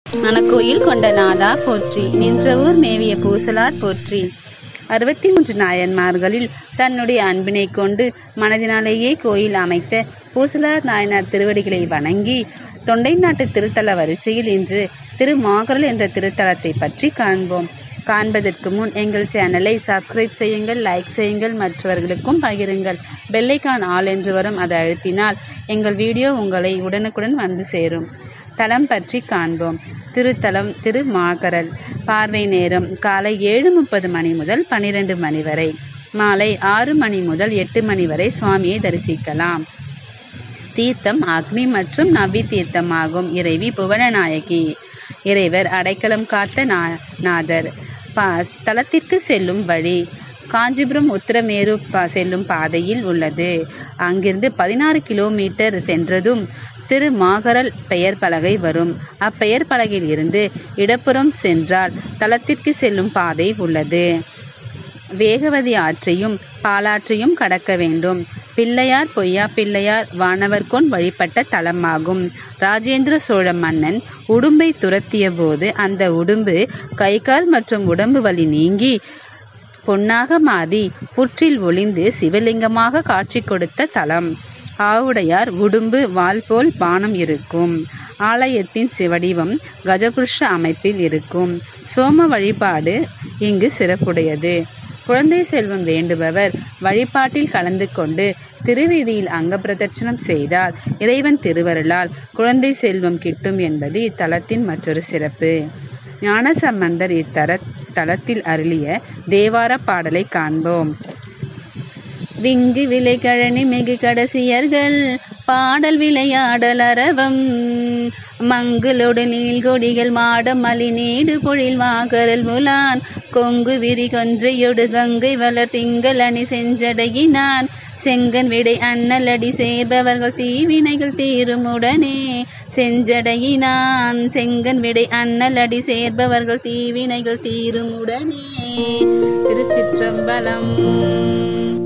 மணக்கோயில் கொண்ட நாதா போற்றி நின்ற ஊர் மேவிய பூசலார் போற்றி அறுபத்தி மூன்று நாயன்மார்களில் தன்னுடைய அன்பினை கொண்டு மனதினாலேயே கோயில் அமைத்த பூசலார் நாயனார் திருவடிகளை வணங்கி தொண்டை நாட்டு திருத்தல வரிசையில் இன்று திருமாகரல் என்ற திருத்தலத்தை பற்றி காண்போம் காண்பதற்கு முன் எங்கள் சேனலை சப்ஸ்கிரைப் செய்யுங்கள் லைக் செய்யுங்கள் மற்றவர்களுக்கும் பகிருங்கள் பெல்லைக்கான் ஆல் என்று வரும் அதை அழுத்தினால் எங்கள் வீடியோ உங்களை உடனுக்குடன் வந்து சேரும் தலம் பற்றி காண்போம் திருத்தலம் திருமாகரல் பார்வை நேரம் காலை ஏழு முப்பது மணி முதல் பன்னிரண்டு மணி வரை மாலை ஆறு மணி முதல் எட்டு மணி வரை சுவாமியை தரிசிக்கலாம் தீர்த்தம் அக்னி மற்றும் நவி தீர்த்தமாகும் இறைவி புவனநாயகி இறைவர் அடைக்கலம் காத்த நா நாதர் பா தலத்திற்கு செல்லும் வழி காஞ்சிபுரம் உத்திரமேரு ப செல்லும் பாதையில் உள்ளது அங்கிருந்து பதினாறு கிலோமீட்டர் சென்றதும் திருமாகரல் பெயர் பலகை வரும் அப்பெயர் பலகையில் இருந்து இடப்புறம் சென்றால் தலத்திற்கு செல்லும் பாதை உள்ளது வேகவதி ஆற்றையும் பாலாற்றையும் கடக்க வேண்டும் பிள்ளையார் பொய்யா பிள்ளையார் வானவர்கொன் வழிபட்ட தலமாகும் ராஜேந்திர சோழ மன்னன் உடும்பை துரத்திய போது அந்த உடும்பு கை கால் மற்றும் உடம்பு வலி நீங்கி பொன்னாக மாறி புற்றில் ஒளிந்து சிவலிங்கமாக காட்சி கொடுத்த தலம் ஆவுடையார் உடும்பு வால் போல் பானம் இருக்கும் ஆலயத்தின் சிவடிவம் கஜபுருஷ அமைப்பில் இருக்கும் சோம வழிபாடு இங்கு சிறப்புடையது குழந்தை செல்வம் வேண்டுபவர் வழிபாட்டில் கலந்து கொண்டு திருவீதியில் அங்க பிரதட்சணம் செய்தால் இறைவன் திருவருளால் குழந்தை செல்வம் கிட்டும் என்பது இத்தலத்தின் மற்றொரு சிறப்பு ஞானசம்பந்தர் இத்தர தலத்தில் அருளிய தேவார பாடலை காண்போம் விங்கு விலை கழனி மிகு கடைசியர்கள் பாடல் விளையாடல் அரவம் மங்களொடு நீள்கொடிகள் மாடம் மலி நீடு பொழில் மாகரல் முலான் கொங்கு விரி கொன்றையொடு கங்கை வளர் திங்கள் அணி செஞ்சடையினான் செங்கன் விடை அண்ணலடி சேர்பவர்கள் தீவினைகள் தீருமுடனே செஞ்சடையினான் செங்கன் விடை அண்ணலடி சேர்பவர்கள் தீவினைகள் தீருமுடனே திருச்சிற்றம்பலம்